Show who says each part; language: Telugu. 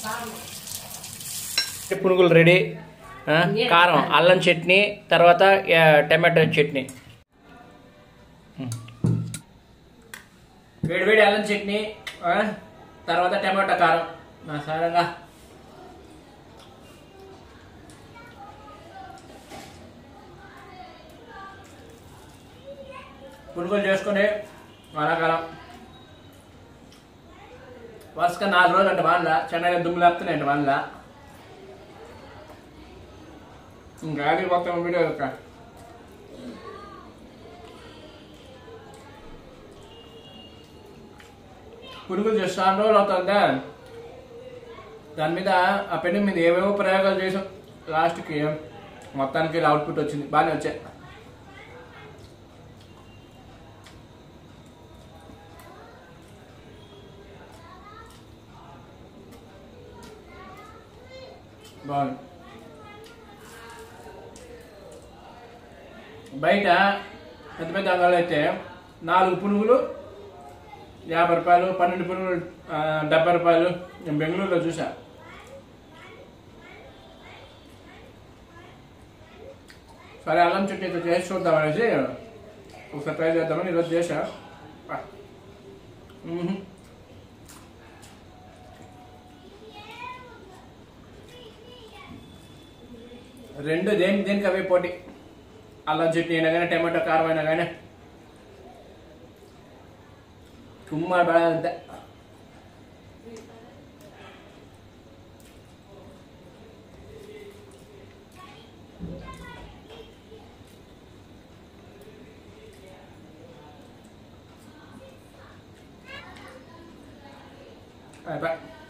Speaker 1: పునుగులు రెడీ ఆ, కారం అల్లం చట్నీ తర్వాత ఆ, టమాటో చట్నీ వేడి వేడి అల్లం చట్నీ ఆ, తర్వాత టమాటో కారం నా సారంగా పునుగులు చేసుకొని వానాకాలం వరుసగా నాలుగు రోజులు అంటే వానలా చెన్నైలో దుమ్ము లేపుతున్నాయి అంటే వానలా ఇంకా ఆగి మొత్తం వీడియో యొక్క పురుగులు చేసి చాలా రోజులు అవుతుందా దాని మీద ఆ పెన్ను మీద ఏవేవో ప్రయోగాలు చేసాం లాస్ట్కి మొత్తానికి ఇలా అవుట్పుట్ వచ్చింది బాగానే వచ్చాయి బాగుంది బయట పెద్ద పెద్ద అంగాలు అయితే నాలుగు పునుగులు యాభై రూపాయలు పన్నెండు పునుగులు ఆ, డెబ్బై రూపాయలు నేను బెంగళూరులో చూసా సరే అల్లం చట్నీ అయితే చేసి చూద్దాం అనేసి ఒకసారి ట్రై చేద్దామని ఈరోజు చేసా ఆ. మ్మ్. రెండు దేనికి దేనికి అవే పోటీ అల్లం చట్నీ అయినా కానీ టమాటో కారం అయినా కానీ తుమ్మ పడాలంతే అయిపోయి